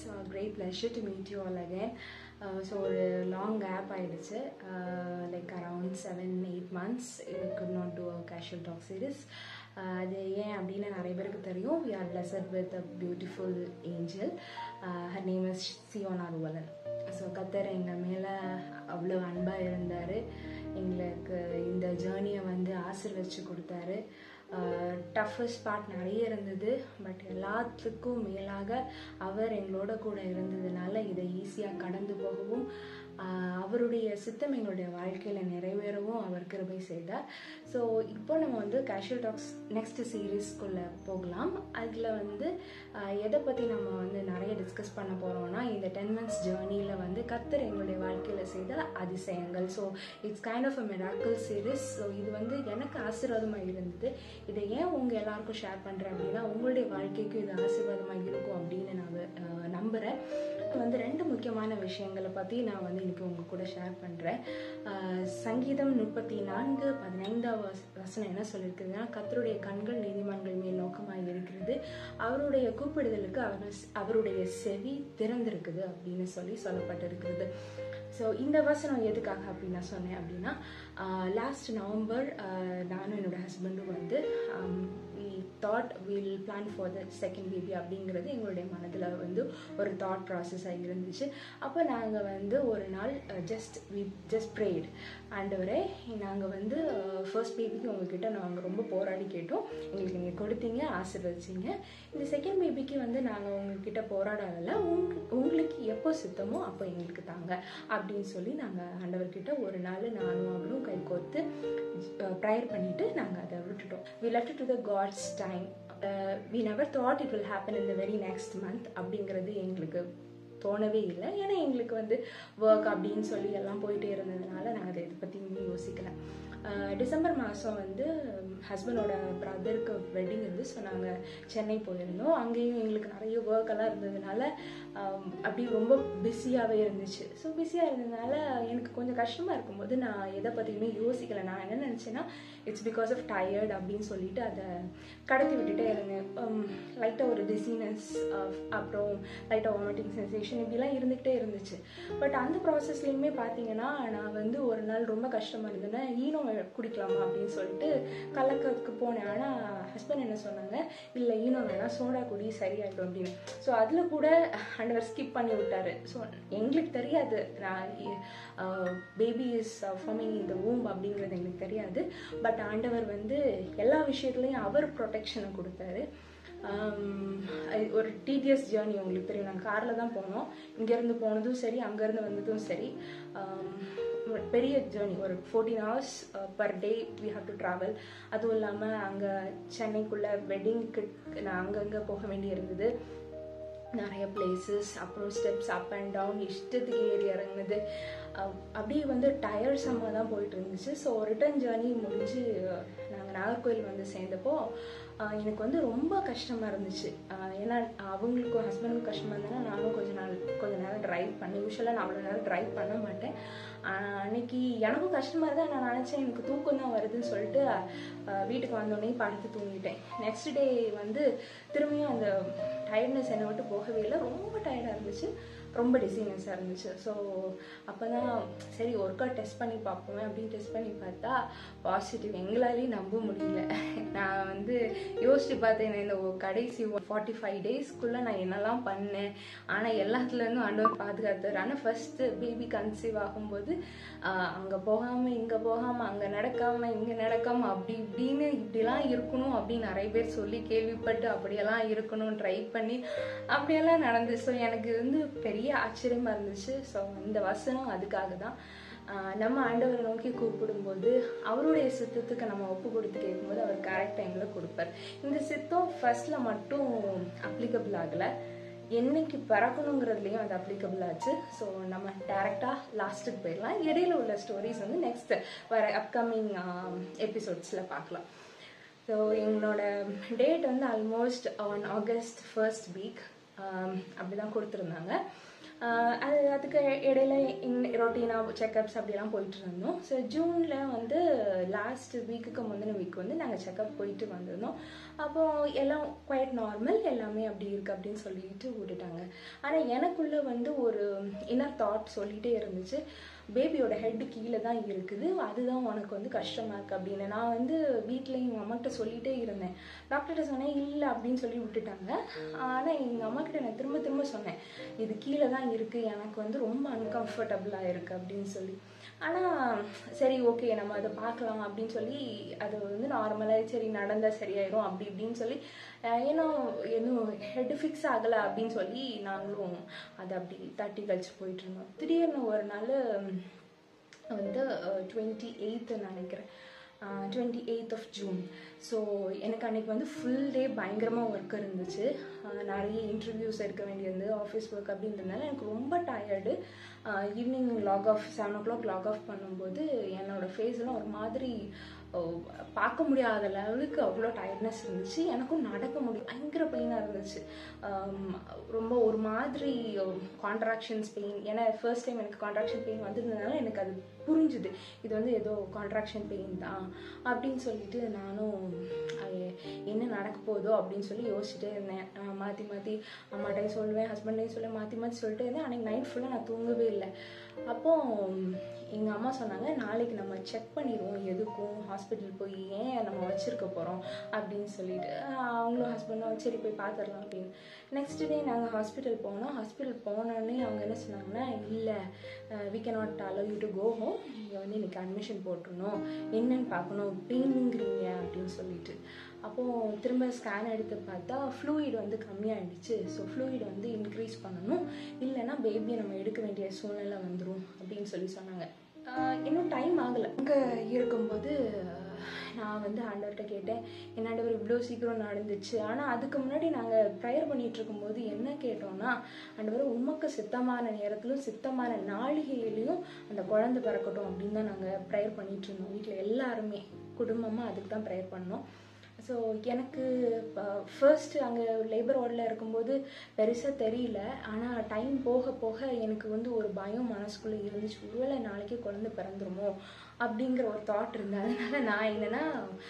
great pleasure to meet you all again. So ஒரு long gap ஆயிடுச்சு like around seven eight months could not do a casual talk series அது ஏன் அப்படின்னு நிறைய பேருக்கு தெரியும் we are blessed with a beautiful angel her name is Siona Ruvalan so கத்தர் எங்கள் மேலே அவ்வளோ அன்பாக இருந்தார் எங்களுக்கு இந்த ஜேர்னியை வந்து ஆசீர்வதிச்சு கொடுத்தாரு டஃபஸ்ட் பார்ட் நிறைய இருந்தது பட் எல்லாத்துக்கும் மேலாக அவர் எங்களோட கூட இருந்ததுனால இதை ஈஸியாக கடந்து போகவும் அவருடைய சித்தம் எங்களுடைய வாழ்க்கையில் நிறைவேறவும் அவர் கிருபை செய்தார் ஸோ இப்போ நம்ம வந்து கேஷுவல் டாக்ஸ் நெக்ஸ்ட் சீரீஸ்க்குள்ளே போகலாம் அதில் வந்து எதை பற்றி நம்ம வந்து நிறைய டிஸ்கஸ் பண்ண போகிறோம்னா இந்த டென் மந்த்ஸ் ஜேர்னியில் வந்து கத்தர் எங்களுடைய வாழ்க்கையில் செய்த அதிசயங்கள் so it's kind of a miracle series so இது வந்து எனக்கு ஆசீர்வாதமாக இருந்தது இதை ஏன் உங்கள் எல்லாருக்கும் ஷேர் பண்ணுறேன் அப்படின்னா உங்களுடைய வாழ்க்கைக்கும் இது ஆசீர்வாதமாக இருக்கும் அப்படின்னு நான் நம்புகிறேன் வந்து ரெண்டு முக்கியமான விஷயங்களை பற்றி நான் வந்து இன்னைக்கு உங்கள் கூட ஷேர் பண்ணுறேன் சங்கீதம் முப்பத்தி நான்கு பதினைந்தாம் வசனம் என்ன சொல்லியிருக்குதுன்னா கத்தருடைய கண்கள் நீதிமன்கள் மேல் நோக்கமாக இருக்கிறது அவருடைய கூப்பிடுதலுக்கு அவர் அவருடைய செவி திறந்திருக்குது அப்படின்னு சொல்லி சொல்லப்பட்டிருக்கிறது ஸோ இந்த வசனம் எதுக்காக அப்படின்னு நான் சொன்னேன் அப்படின்னா லாஸ்ட் நவம்பர் நானும் என்னோட ஹஸ்பண்டும் வந்து we thought will plan for the second baby அப்படிங்கிறது எங்களுடைய மனதில் வந்து ஒரு தாட் ப்ராசஸாக இருந்துச்சு அப்போ நாங்கள் வந்து ஒரு நாள் ஜஸ்ட் வி ஜஸ்ட் ப்ரேட் ஆண்டவரே நாங்கள் வந்து ஃபர்ஸ்ட் பேபிக்கு உங்ககிட்ட நாங்கள் ரொம்ப போராடி கேட்டோம் எங்களுக்கு நீங்கள் கொடுத்தீங்க ஆசீர்வதிச்சிங்க இந்த செகண்ட் பேபிக்கு வந்து நாங்கள் உங்ககிட்ட போராடல உங்க உங்களுக்கு எப்போ சித்தமோ அப்போ எங்களுக்கு தாங்க அப்படின்னு சொல்லி நாங்கள் ஆண்டவர்கிட்ட ஒரு நாள் நானும் அவரும் கை கோர்த்து ப்ரேயர் பண்ணிவிட்டு நாங்கள் அதை விட்டுட்டோம் we left to the God's time we never thought it will happen in the very next month அப்படிங்கிறது எங்களுக்கு தோணவே இல்லை ஏன்னா எங்களுக்கு வந்து ஒர்க் அப்படின்னு சொல்லி எல்லாம் போயிட்டே இருந்ததுனால நாங்கள் அதை இதை பற்றி யோசிக்கல டிசம்பர் மாதம் வந்து ஹஸ்பண்டோட ப்ரதருக்கு வெட்டிங் இருந்து ஸோ நாங்கள் சென்னை போயிருந்தோம் அங்கேயும் எங்களுக்கு நிறைய ஒர்க் எல்லாம் இருந்ததுனால அப்படி ரொம்ப பிஸியாகவே இருந்துச்சு ஸோ பிஸியாக இருந்ததுனால எனக்கு கொஞ்சம் கஷ்டமாக இருக்கும்போது நான் எதை பற்றியுமே யோசிக்கலை நான் என்ன நினச்சேன்னா இட்ஸ் பிகாஸ் ஆஃப் டயர்ட் அப்படின்னு சொல்லிட்டு அதை கடத்தி விட்டுட்டே இருந்தேன் லைட்டாக ஒரு டிசீனஸ் அப்புறம் லைட்டாக வாமிட்டிங் சென்சேஷன் இப்படிலாம் இருந்துகிட்டே இருந்துச்சு பட் அந்த ப்ராசஸ்லேயுமே பார்த்தீங்கன்னா நான் வந்து ஒரு நாள் ரொம்ப கஷ்டமாக இருந்ததுன்னா ஈனோ குடிக்கலாமா அப்படின்னு சொல்லிட்டு கலக்கிறதுக்கு போனேன் ஆனால் ஹஸ்பண்ட் என்ன சொன்னாங்க இல்லை ஈனோ வேணாம் சோடா குடி சரியாயிடும் அப்படின்னு ஸோ அதில் கூட ஆண்டவர் ஸ்கிப் பண்ணி விட்டாரு ஸோ எங்களுக்கு தெரியாது நான் பேபி இஸ் ஃபார்மிங் இந்த ஊம் அப்படிங்கிறது எங்களுக்கு தெரியாது பட் ஆண்டவர் வந்து எல்லா விஷயத்துலையும் அவர் ப்ரொடெக்ஷனை கொடுத்தாரு ஒரு டிடிஎஸ் ஜேர்னி உங்களுக்கு தெரியும் நாங்கள் காரில் தான் போனோம் இங்கேருந்து போனதும் சரி அங்கேருந்து வந்ததும் சரி பெரிய ஜேர்னி ஒரு fourteen hours per day we have to travel அதுவும் இல்லாமல் அங்கே சென்னைக்குள்ளே வெட்டிங்க்கு நான் அங்கங்கே போக வேண்டி இருந்தது நிறைய பிளேசஸ் அப்புறம் ஸ்டெப்ஸ் அப் அண்ட் டவுன் இஷ்டத்துக்கு ஏறி இறங்குனது அப்படியே வந்து டயர்ஸமாக தான் போயிட்டு இருந்துச்சு ஸோ ரிட்டர்ன் ஜேர்னி முடிஞ்சு நாங்கள் நாகர்கோவில் வந்து சேர்ந்தப்போ எனக்கு வந்து ரொம்ப கஷ்டமாக இருந்துச்சு ஏன்னா அவங்களுக்கும் ஹஸ்பண்டுக்கும் கஷ்டமாக இருந்ததுன்னா நானும் கொஞ்ச நாள் கொஞ்ச நேரம் ட்ரைவ் பண்ணேன் யூஸ்வலாக நான் அவ்வளோ நேரம் ட்ரைவ் பண்ண மாட்டேன் அன்னைக்கு எனக்கும் கஷ்டமாக இருந்தால் நான் நினச்சேன் எனக்கு தூக்கம் தான் வருதுன்னு சொல்லிட்டு வீட்டுக்கு வந்தோடனே படுத்து தூங்கிட்டேன் நெக்ஸ்ட் டே வந்து திரும்பியும் அந்த டயர்ட்னஸ் என்னை விட்டு போகவே இல்லை ரொம்ப டயர்டாக இருந்துச்சு ரொம்ப டிசீனஸாக இருந்துச்சு ஸோ அப்போ தான் சரி ஒர்க்கா டெஸ்ட் பண்ணி பார்ப்போமே அப்படின்னு டெஸ்ட் பண்ணி பார்த்தா பாசிட்டிவ் எங்களாலேயும் நம்ப முடியல நான் வந்து யோசிச்சு பார்த்தேன் இந்த கடைசி ஃபார்ட்டி ஃபைவ் டேஸ்க்குள்ளே நான் என்னெல்லாம் பண்ணேன் ஆனால் எல்லாத்துலேருந்தும் ஆண்டவர் பாதுகாத்தார் ஆனால் ஃபஸ்ட்டு பேபி கன்சீவ் ஆகும்போது அங்கே போகாமல் இங்கே போகாமல் அங்கே நடக்காமல் இங்கே நடக்காமல் அப்படி இப்படின்னு இப்படிலாம் இருக்கணும் அப்படின்னு நிறைய பேர் சொல்லி கேள்விப்பட்டு அப்படியெல்லாம் இருக்கணும் ட்ரை பண்ணி அப்படியெல்லாம் நடந்து ஸோ எனக்கு வந்து பெரிய ஆச்சரியமாக இருந்துச்சு ஸோ இந்த வசனம் அதுக்காக தான் நம்ம ஆண்டவரை நோக்கி கூப்பிடும்போது அவருடைய சித்தத்துக்கு நம்ம ஒப்பு கொடுத்து கேட்கும்போது அவர் கரெக்ட் டைமில் கொடுப்பார் இந்த சித்தம் ஃபர்ஸ்டில் மட்டும் அப்ளிகபிள் ஆகலை என்னைக்கு பிறக்கணுங்கிறதுலையும் அது அப்ளிகபிள் ஆச்சு ஸோ நம்ம டேரெக்டாக லாஸ்ட்டுக்கு போயிடலாம் இடையில உள்ள ஸ்டோரிஸ் வந்து நெக்ஸ்ட் வர அப்கமிங் எபிசோட்ஸில் பார்க்கலாம் ஸோ எங்களோட டேட் வந்து almost on August first week அப்படி தான் கொடுத்துருந்தாங்க ஆஹ் அது அதுக்கு இடையில ரொட்டீனாக செக்கப்ஸ் அப்படிலாம் போயிட்டு இருந்தோம் ஸோ ஜூனில் வந்து லாஸ்ட் வீக்குக்கு முந்தின வீக் வந்து நாங்கள் செக்கப் போயிட்டு வந்திருந்தோம் அப்போ எல்லாம் குவைட் நார்மல் எல்லாமே அப்படி இருக்கு அப்படின்னு சொல்லிட்டு விட்டுட்டாங்க ஆனால் எனக்குள்ள வந்து ஒரு இன்னர் தாட் சொல்லிட்டே இருந்துச்சு பேபியோட ஹெட் கீழே தான் இருக்குது அதுதான் உனக்கு வந்து கஷ்டமா இருக்கு அப்படின்னு நான் வந்து வீட்டில் எங்கள் அம்மாக்கிட்ட சொல்லிட்டே இருந்தேன் டாக்டர்கிட்ட சொன்னேன் இல்லை அப்படின்னு சொல்லி விட்டுட்டாங்க ஆனால் எங்கள் அம்மா கிட்ட நான் திரும்ப திரும்ப சொன்னேன் இது கீழே தான் இருக்கு எனக்கு வந்து ரொம்ப அன்கம்ஃபர்டபுளாக இருக்கு அப்படின்னு சொல்லி ஆனால் சரி ஓகே நம்ம அதை பார்க்கலாம் அப்படின்னு சொல்லி அது வந்து நார்மலாக சரி நடந்தால் சரியாயிரும் அப்படி இப்படின்னு சொல்லி அஹ் ஏன்னா இன்னும் ஹெட் ஃபிக்ஸ் ஆகலை அப்படின்னு சொல்லி நாங்களும் அதை அப்படி தட்டி கழிச்சு போயிட்டு இருந்தோம் திடீர்னு ஒரு நாள் வந்து டுவெண்ட்டி எயித்து நினைக்கிறேன் twenty eight of June so எனக்கு அன்னைக்கு வந்து ஃபுல் டே பயங்கரமாக ஒர்க் இருந்துச்சு அஹ் நிறைய இன்டர்வியூஸ் எடுக்க வேண்டியிருந்தது ஆஃபீஸ் ஒர்க் அப்படின்றதுனால எனக்கு ரொம்ப tired evening log off seven o'clock log off பண்ணும்போது என்னோடய ஃபேஸ்லாம் ஒரு மாதிரி அஹ், பார்க்க முடியாத லெவலுக்கு அவ்வளோ டயர்ட்னஸ் இருந்துச்சு எனக்கும் நடக்க முடியும் பயங்கர பெயினாக இருந்துச்சு ஆம், ரொம்ப ஒரு மாதிரி கான்ட்ராக்ஷன்ஸ் பெயின் ஏன்னா ஃபர்ஸ்ட் டைம் எனக்கு கான்ட்ராக்ஷன் பெயின் வந்ததுனால எனக்கு அது புரிஞ்சுது இது வந்து ஏதோ கான்ட்ராக்ஷன் பெயின் தான் அப்படின்னு சொல்லிட்டு நானும் ஐய, என்ன நடக்க போதோ அப்படின்னு சொல்லி யோசிச்சுட்டே இருந்தேன் நான் மாற்றி மாற்றி அம்மாட்டையும் சொல்லுவேன் ஹஸ்பண்டையும் சொல்லுவேன் மாற்றி மாற்றி சொல்லிட்டே இருந்தேன் அன்றைக்கி நைட் ஃபுல்லாக நான் தூங்கவே இல்லை அப்போ எங்கள் அம்மா சொன்னாங்க நாளைக்கு நம்ம செக் பண்ணிடுவோம் எதுக்கும் ஹாஸ்பிட்டல் போய் ஏன் நம்ம வச்சுருக்க போகிறோம் அப்படின்னு சொல்லிட்டு ஆஹ் அவங்களும் ஹஸ்பண்டும் சரி போய் பார்த்துடலாம் அப்படின்னு நெக்ஸ்ட் டே நாங்கள் ஹாஸ்பிட்டல் போனோம் ஹாஸ்பிட்டல் போனோடனே அவங்க என்ன சொன்னாங்கன்னா இல்லை we can not allow you to go home நீங்கள் வந்து இன்னைக்கு அட்மிஷன் போட்டுருணும் என்னன்னு பார்க்கணும் பெயினுங்கிறீங்க அப்படின்னு சொல்லிட்டு அப்போது திரும்ப ஸ்கேன் எடுத்து பார்த்தா ஃப்ளூயிட் வந்து கம்மியாயிடுச்சு ஸோ ஃப்ளூயிட் வந்து இன்க்ரீஸ் பண்ணணும் இல்லைன்னா பேபியை நம்ம எடுக்க வேண்டிய சூழ்நிலை வந்துடும் அப்படின்னு சொல்லி சொன்னாங்க ஆஹ் இன்னும் டைம் ஆகலை அங்கே இருக்கும்போது நான் வந்து ஆண்டவர்கிட்ட கேட்டேன் என்ன ஆண்டவர் இவ்வளோ சீக்கிரம் நடந்துச்சு ஆனால் அதுக்கு முன்னாடி நாங்கள் ப்ரேயர் பண்ணிட்டு இருக்கும்போது என்ன கேட்டோம்னா ஆண்டவர் உமக்கு சித்தமான நேரத்திலும் சித்தமான நாளிகையிலையும் அந்த குழந்தை பிறக்கட்டும் அப்படின்னு தான் நாங்கள் ப்ரேயர் பண்ணிட்டு இருந்தோம் வீட்டில் எல்லாருமே குடும்பமாக அதுக்கு தான் ப்ரேயர் பண்ணோம் ஸோ எனக்கு ஃபர்ஸ்ட் அங்கே லேபர் வார்டில் இருக்கும்போது பெருசாக தெரியல ஆனால் டைம் போக போக எனக்கு வந்து ஒரு பயம் மனசுக்குள்ளே இருந்துச்சு ஒருவேளை நாளைக்கே குழந்தை பிறந்துருமோ அப்படிங்கிற ஒரு தாட் இருந்தது அதனால நான் என்னென்னா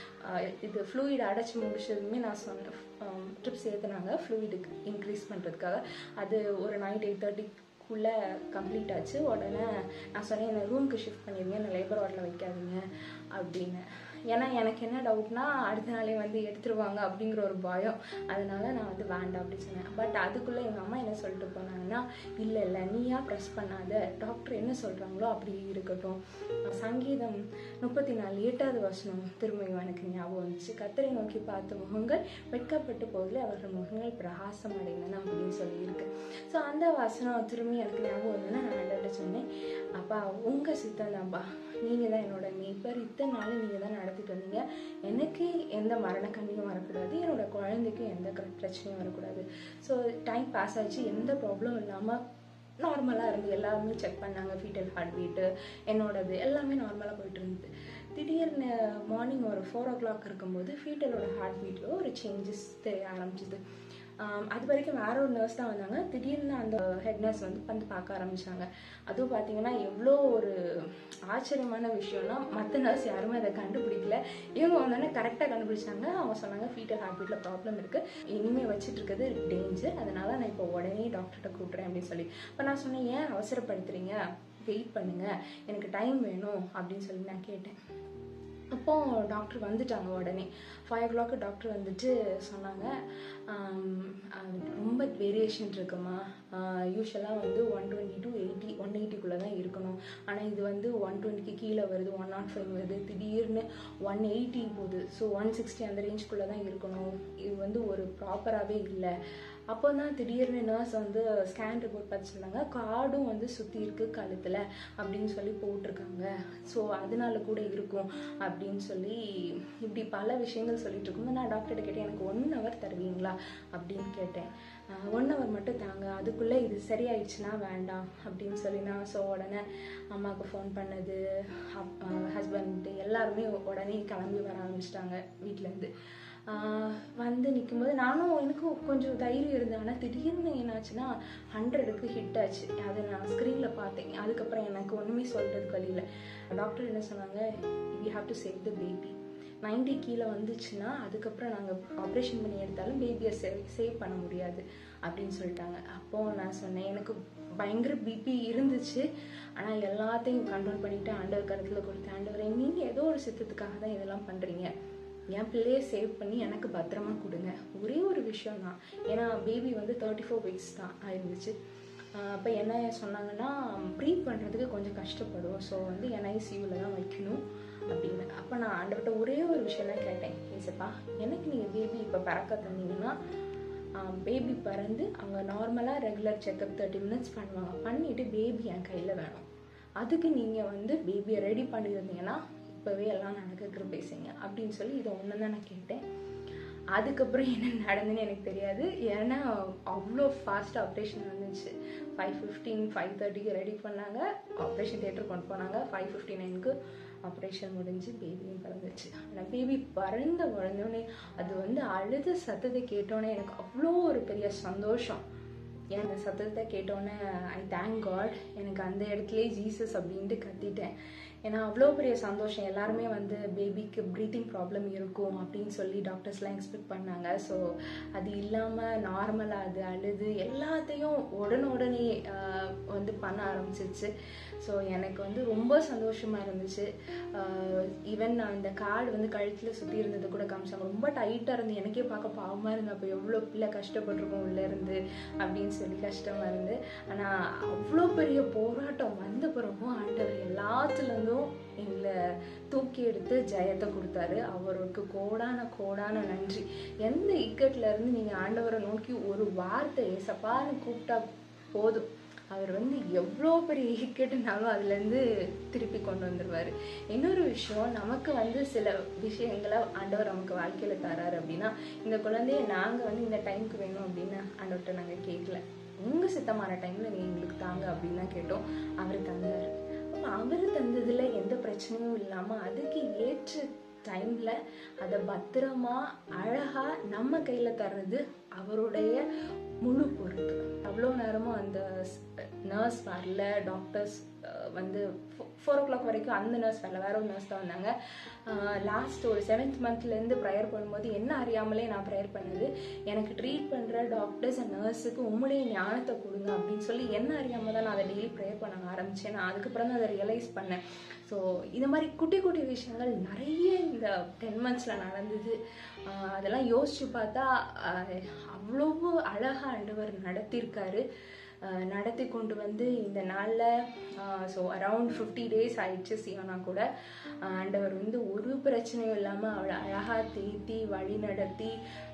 இது ஃப்ளூயிட் அடைச்சி முடிச்சதுமே நான் சொன்னேன் ட்ரிப்ஸ் ஏற்றுனாங்க ஃப்ளூயிடுக்கு இன்க்ரீஸ் பண்ணுறதுக்காக அது ஒரு நைட் எயிட் தேர்ட்டிக்குள்ளே கம்ப்ளீட் ஆச்சு உடனே நான் சொன்னேன் என்னை ரூமுக்கு ஷிஃப்ட் பண்ணிடுங்க என்னை லேபர் வார்டில் வைக்காதீங்க அப்படின்னு ஏன்னா எனக்கு என்ன டவுட்னா அடுத்த நாளே வந்து எடுத்துருவாங்க அப்படிங்கிற ஒரு பயம் அதனால நான் வந்து வேண்டாம் அப்படின்னு சொன்னேன் பட் அதுக்குள்ளே எங்கள் அம்மா என்ன சொல்லிட்டு போனாங்கன்னா இல்லை இல்லை நீயா ப்ரெஸ் பண்ணாத டாக்டர் என்ன சொல்கிறாங்களோ அப்படி இருக்கட்டும் சங்கீதம் முப்பத்தி நாலு எட்டாவது வசனம் திரும்பியும் எனக்கு ஞாபகம் வந்துச்சு கத்தரை நோக்கி பார்த்த முகங்கள் வெட்கப்பட்டு போதில் அவர்கள் முகங்கள் பிரகாசம் அடைந்தன அப்படின்னு சொல்லியிருக்கு ஸோ அந்த வசனம் திரும்பி எனக்கு ஞாபகம் வந்ததுன்னா நான் ஆண்டவர்கிட்ட சொன்னேன் அப்பா உங்கள் சித்தம் தான்ப்பா நீங்கள் தான் என்னோட மேய்ப்பர் இத்தனை நாள் நீங்கள் தான் நடத்திட்டு வந்தீங்க எனக்கு எந்த மரண கண்ணியும் வரக்கூடாது என்னோட குழந்தைக்கு எந்த க- பிரச்சனையும் வரக்கூடாது ஸோ டைம் பாஸ் ஆச்சு எந்த ப்ராப்ளம் இல்லாமல் நார்மலாக இருந்து எல்லாருமே செக் பண்ணாங்க ஃபீட்டல் ஹார்ட் பீட்டு என்னோடது எல்லாமே நார்மலாக போயிட்டு இருந்தது திடீர்னு மார்னிங் ஒரு ஃபோர் ஓ கிளாக் இருக்கும்போது ஃபீட்டலோட ஹார்ட் பீட்டில் ஒரு சேஞ்சஸ் தெரிய ஆரம்பிச்சுது ஆம், அது வரைக்கும் வேற ஒரு நர்ஸ் தான் வந்தாங்க திடீர்னு அந்த ஹெட் நர்ஸ் வந்து வந்து பார்க்க ஆரம்பிச்சாங்க அதுவும் பார்த்தீங்கன்னா எவ்வளோ ஒரு ஆச்சரியமான விஷயம்னா மற்ற நர்ஸ் யாருமே அதை கண்டுபிடிக்கல இவங்க வந்தோடனே கரெக்டாக கண்டுபிடிச்சாங்க அவங்க சொன்னாங்க ஃபீட்டல் ஹார்ட் பீட்டில் ப்ராப்ளம் இருக்குது இனிமேல் வச்சுட்டு இருக்கிறது டேஞ்சர் அதனால நான் இப்போ உடனே டாக்டர்கிட்ட கூப்பிட்றேன் அப்படின்னு சொல்லி இப்போ நான் சொன்னேன் ஏன் அவசரப்படுத்துறீங்க வெயிட் பண்ணுங்க எனக்கு டைம் வேணும் அப்படின்னு சொல்லி நான் கேட்டேன் அப்போ டாக்டர் வந்துட்டாங்க உடனே ஃபைவ் ஓ கிளாக்கு டாக்டர் வந்துட்டு சொன்னாங்க ஆம், அது ரொம்ப வேரியேஷன் இருக்குமா யூஸ்வலாக வந்து one twenty to eighty one எயிட்டிக்குள்ளே தான் இருக்கணும் ஆனால் இது வந்து ஒன் டுவெண்ட்டிக்கு கீழே வருது ஒன் நாட் ஃபைவ் வருது திடீர்னு ஒன் எயிட்டி போகுது ஸோ ஒன் சிக்ஸ்டி அந்த ரேஞ்சுக்குள்ளே தான் இருக்கணும் இது வந்து ஒரு ப்ராப்பராகவே இல்லை அப்போ தான் திடீர்னு நர்ஸ் வந்து ஸ்கேன் ரிப்போர்ட் பார்த்து சொன்னாங்க கார்டும் வந்து சுற்றி இருக்கு கழுத்தில் அப்படின்னு சொல்லி போட்டிருக்காங்க ஸோ அதனால கூட இருக்கும் அப்படின்னு சொல்லி இப்படி பல விஷயங்கள் சொல்லிட்டு இருக்கும்போது நான் டாக்டர்கிட்ட கேட்டேன் எனக்கு ஒன் ஹவர் தருவீங்களா அப்படின்னு கேட்டேன் ஒன் ஹவர் மட்டும் தாங்க அதுக்குள்ளே இது சரியாயிடுச்சுன்னா வேண்டாம் அப்படின்னு சொல்லி நான் ஸோ உடனே அம்மாவுக்கு ஃபோன் பண்ணது ஹஸ்பண்ட் எல்லாருமே உடனே கிளம்பி வர ஆரம்பிச்சிட்டாங்க வீட்டிலேருந்து ஆஹ் வந்து நீ நிற்கும்போது நானும் எனக்கும் கொஞ்சம் தைரியம் இருந்தேன் ஆனால் திடீர்னு என்னாச்சுன்னா ஹண்ட்ரடுக்கு ஹிட் ஆச்சு அதை நான் ஸ்க்ரீனில் பார்த்தேன் அதுக்கப்புறம் எனக்கு ஒன்றுமே சொல்கிறதுக்கு வழி இல்லை டாக்டர் என்ன சொன்னாங்க we have to save the baby ninety கீழே வந்துச்சுன்னா அதுக்கப்புறம் நாங்கள் ஆப்ரேஷன் பண்ணி எடுத்தாலும் பேபியை சேவ் சேவ் பண்ண முடியாது அப்படின்னு சொல்லிட்டாங்க அப்போது நான் சொன்னேன் எனக்கு பயங்கர பிபி இருந்துச்சு ஆனால் எல்லாத்தையும் கண்ட்ரோல் பண்ணிவிட்டு ஆண்டவர் கருத்தில் கொடுத்து ஆண்டவரே நீங்கள் ஏதோ ஒரு சித்தத்துக்காக தான் இதெல்லாம் பண்ணுறீங்க என் பிள்ளையை சேவ் பண்ணி எனக்கு பத்திரமா கொடுங்க ஒரே ஒரு விஷயம் தான் ஏன்னா பேபி வந்து தேர்ட்டி ஃபோர் வீக்ஸ் தான் ஆயிருந்துச்சு அப்போ என்ன சொன்னாங்கன்னா ப்ரீட் பண்ணுறதுக்கு கொஞ்சம் கஷ்டப்படும் ஸோ வந்து என்ஐசியூவில் தான் வைக்கணும் அப்படின்னு அப்போ நான் ஆண்டவர்கிட்ட ஒரே ஒரு விஷயம் தான் கேட்டேன் ஏசப்பா எனக்கு நீங்கள் பேபி இப்போ பறக்க தந்தீங்கன்னா பேபி பறந்து அவங்க நார்மலாக ரெகுலர் செக்கப் தேர்ட்டி மினிட்ஸ் பண்ணுவாங்க பண்ணிவிட்டு பேபி என் கையில் வேணும் அதுக்கு நீங்கள் வந்து பேபியை ரெடி பண்ணியிருந்தீங்கன்னா இப்போவே எல்லாம் நடக்க கிருபை செய்யுங்க அப்படின்னு சொல்லி இதை ஒன்று தான் நான் கேட்டேன் அதுக்கப்புறம் என்ன நடந்துன்னு எனக்கு தெரியாது ஏன்னா அவ்வளோ ஃபாஸ்ட் ஆப்ரேஷன் வந்துச்சு ஃபைவ் ஃபிஃப்டீன் ஃபைவ் தேர்ட்டிக்கு ரெடி பண்ணாங்க ஆப்ரேஷன் தேட்டர் கொண்டு போனாங்க ஃபைவ் ஃபிஃப்டி நைனுக்கு ஆப்ரேஷன் முடிஞ்சு பேபியும் பிறந்துச்சு ஆனால் பேபி பறந்த உடனே அது வந்து அழுத சத்தத்தை கேட்டோன்னே எனக்கு அவ்வளோ ஒரு பெரிய சந்தோஷம் எனக்கு அந்த சத்தத்தை கேட்டோன்னே ஐ தேங்க் காட் எனக்கு அந்த இடத்துலயே ஜீசஸ் அப்படின்ட்டு கத்திட்டேன் ஏன்னா அவ்வளோ பெரிய சந்தோஷம் எல்லாருமே வந்து பேபிக்கு ப்ரீத்திங் ப்ராப்ளம் இருக்கும் அப்படின்னு சொல்லி டாக்டர்ஸ்லாம் எக்ஸ்பெக்ட் பண்ணாங்க ஸோ அது இல்லாமல் நார்மலாக அது அழுது எல்லாத்தையும் உடனுடனே வந்து பண்ண ஆரம்பிச்சிச்சு ஸோ எனக்கு வந்து ரொம்ப சந்தோஷமாக இருந்துச்சு ஈவன் நான் இந்த கார்டு வந்து கழுத்தில் சுற்றி இருந்தது கூட காமிச்சாங்க ரொம்ப டைட்டாக இருந்து எனக்கே பார்க்க பாவமாக இருந்து அப்போ எவ்வளோ பிள்ளை கஷ்டப்பட்டிருக்கோம் உள்ளேருந்து அப்படின்னு சொல்லி கஷ்டமாக இருந்து ஆனால் அவ்வளோ பெரிய போராட்டம் வந்த பிறகும் ஆண்டவர் எல்லாத்துலேருந்தும் எங்களை தூக்கி எடுத்து ஜெயத்தை கொடுத்தாரு அவருக்கு கோடான கோடான நன்றி எந்த இக்கட்ல இருந்து நீங்கள் ஆண்டவரை நோக்கி ஒரு வார்த்தை ஏசப்பான்னு கூப்பிட்டா போதும் அவர் வந்து எவ்வளோ பெரிய இக்கட்டுனாலும் அதுலேருந்து திருப்பி கொண்டு வந்துடுவார் இன்னொரு விஷயம் நமக்கு வந்து சில விஷயங்களை ஆண்டவர் நமக்கு வாழ்க்கையில் தராரு அப்படின்னா இந்த குழந்தைய நாங்கள் வந்து இந்த டைமுக்கு வேணும் அப்படின்னு ஆண்டவர்கிட்ட நாங்கள் கேட்கல உங்கள் சித்தமான டைமில் நீங்கள் எங்களுக்கு தாங்க அப்படின்னு தான் கேட்டோம் அவர் தந்தார் அவர் தந்ததில் எந்த பிரச்சனையும் இல்லாமல் அதுக்கு ஏற்ற டைமில் அதை பத்திரமா அழகாக நம்ம கையில் தர்றது அவருடைய முழு பொறுப்பு அவ்வளோ நேரமும் அந்த நர்ஸ் வரல டாக்டர்ஸ் வந்து ஃபோர் ஓ கிளாக் வரைக்கும் அந்த நர்ஸ் வரல வேற ஒரு நர்ஸ் தான் வந்தாங்க லாஸ்ட் ஒரு செவன்த் மந்த்லேருந்து ப்ரேயர் பண்ணும்போது என்ன அறியாமலே நான் ப்ரேயர் பண்ணது எனக்கு ட்ரீட் பண்ணுற டாக்டர்ஸ் அண்ட் நர்ஸுக்கு உம்முடைய ஞானத்தை கொடுங்க அப்படின்னு சொல்லி என்ன அறியாமல் தான் நான் அதை டெய்லி ப்ரேயர் பண்ண ஆரம்பித்தேன் நான் அதுக்கப்புறம் தான் அதை ரியலைஸ் பண்ணேன் ஸோ இந்த மாதிரி குட்டி குட்டி விஷயங்கள் நிறைய இந்த டென் மந்த்ஸில் நடந்தது அதெல்லாம் யோசிச்சு பார்த்தா அவ்வளவு அழகாக ஆண்டவர் நடத்தியிருக்காரு நடத்தி கொண்டு வந்து இந்த நாளில் ஸோ அரவுண்ட் ஃபிஃப்டி டேஸ் ஆயிடுச்சு சியோனா கூட ஆண்டவர் வந்து ஒரு பிரச்சனையும் இல்லாமல் அவளை அழகாக தேத்தி வழி நடத்தி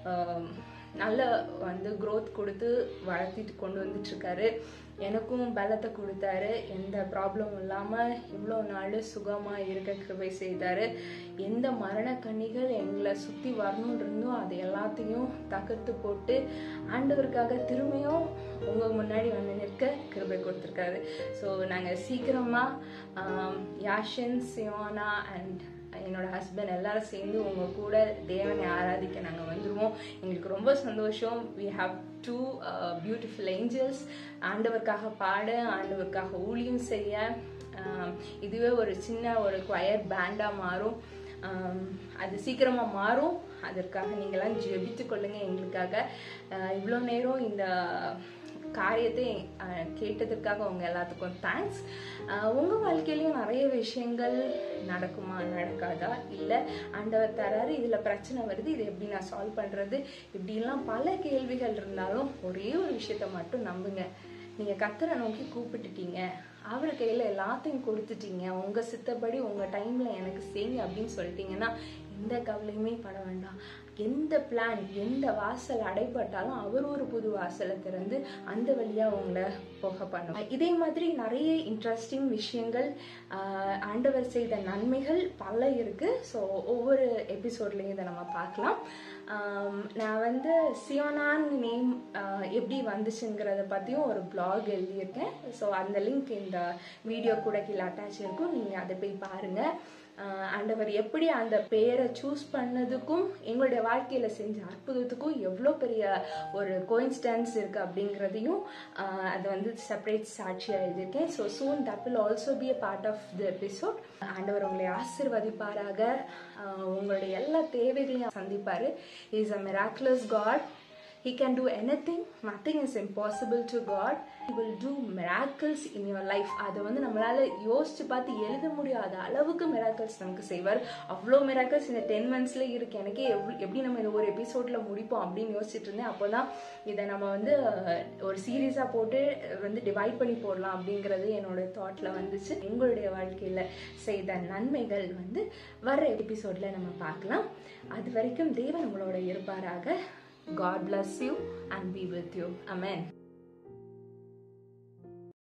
நல்ல வந்து க்ரோத் கொடுத்து வளர்த்திட்டு கொண்டு வந்துட்டுருக்காரு எனக்கும் பலத்தை கொடுத்தாரு எந்த ப்ராப்ளமும் இல்லாமல் இவ்வளோ நாள் சுகமாக இருக்க கிருபை செய்தார் எந்த மரண கண்ணிகள் எங்களை சுற்றி வரணுன்னு இருந்தோ அது எல்லாத்தையும் தகர்த்து போட்டு ஆண்டவருக்காக திரும்பியும் உங்கள் முன்னாடி வந்து நிற்க கிருபை கொடுத்துருக்காரு ஸோ நாங்கள் சீக்கிரமாக யாஷன் சியோனா அண்ட் என்னோட ஹஸ்பண்ட் எல்லாரும் சேர்ந்து உங்கள் கூட தேவனை ஆராதிக்க நாங்கள் வந்துடுவோம் எங்களுக்கு ரொம்ப சந்தோஷம் we have two beautiful angels ஆண்டவருக்காக பாட ஆண்டவருக்காக ஊழியம் செய்ய இதுவே ஒரு சின்ன ஒரு குவயர் பேண்டாக மாறும் அது சீக்கிரமாக மாறும் அதற்காக நீங்களாம் ஜெபித்து கொள்ளுங்க எங்களுக்காக இவ்வளோ நேரம் இந்த காரியத்தை கேட்டதற்காக உங்கள் எல்லாத்துக்கும் தேங்க்ஸ் உங்கள் வாழ்க்கையிலையும் நிறைய விஷயங்கள் நடக்குமா நடக்காதா இல்லை ஆண்டவர் தராரு இதில் பிரச்சனை வருது இதை எப்படி நான் சால்வ் பண்ணுறது இப்படிலாம் பல கேள்விகள் இருந்தாலும் ஒரே ஒரு விஷயத்த மட்டும் நம்புங்க நீங்கள் கத்தரை நோக்கி கூப்பிட்டுட்டீங்க அவர் கையில் எல்லாத்தையும் கொடுத்துட்டீங்க உங்கள் சித்தப்படி உங்கள் டைமில் எனக்கு செய்யுங்க அப்படின்னு சொல்லிட்டீங்கன்னா எந்த கவலையுமே பட வேண்டாம் எந்த பிளான் எந்த வாசல் அடைப்பட்டாலும் அவர் ஒரு புது வாசலை திறந்து அந்த வழியாக உங்களை போக பண்ணும் இதே மாதிரி நிறைய இன்ட்ரெஸ்டிங் விஷயங்கள் ஆண்டவர் செய்த நன்மைகள் பல இருக்குது ஸோ ஒவ்வொரு எபிசோட்லேயும் இதை நம்ம பார்க்கலாம் நான் வந்து சியோனான் நேம் எப்படி வந்துச்சுங்கிறத பற்றியும் ஒரு பிளாக் எழுதியிருக்கேன் ஸோ அந்த லிங்க் இந்த வீடியோ கூட கீழே அட்டாச் இருக்கும் நீங்கள் அதை போய் பாருங்கள் ஆஹ் ஆண்டவர் எப்படி அந்த பெயரை சூஸ் பண்ணதுக்கும் எங்களுடைய வாழ்க்கையில செஞ்ச அற்புதத்துக்கும் எவ்வளோ பெரிய ஒரு கோயின்ஸ்டன்ஸ் இருக்கு அப்படிங்கிறதையும் ஆஹ் அது வந்து செப்பரேட் சாட்சியாக எழுதியிருக்கேன் so soon that will also be a part of the episode ஆண்டவர் உங்களை ஆசிர்வதிப்பாராக ஆஹ் உங்களுடைய எல்லா தேவைகளையும் சந்திப்பாரு is a miraculous God He can do anything. Nothing is impossible to God. He will do miracles in your life. அதை வந்து நம்மளால யோசிச்சு பார்த்து எழுத முடியாத அளவுக்கு மிராக்கிள்ஸ் நமக்கு செய்வார் அவ்வளோ மிராக்கிள்ஸ் இந்த டென் மந்த்ஸ்ல இருக்கு எனக்கே எவ்வளோ எப்படி நம்ம இந்த ஒரு எபிசோட்ல முடிப்போம் அப்படின்னு யோசிச்சுட்டு இருந்தேன் அப்போதான் இதை நம்ம வந்து அஹ், ஒரு சீரீஸா போட்டு வந்து டிவைட் பண்ணி போடலாம் அப்படிங்கிறது என்னோட தாட்ல வந்துச்சு எங்களுடைய வாழ்க்கையில செய்த நன்மைகள் வந்து வர எபிசோட்ல நம்ம பார்க்கலாம் அது வரைக்கும் தேவன் உங்களோட இருப்பாராக God bless you and be with you. Amen.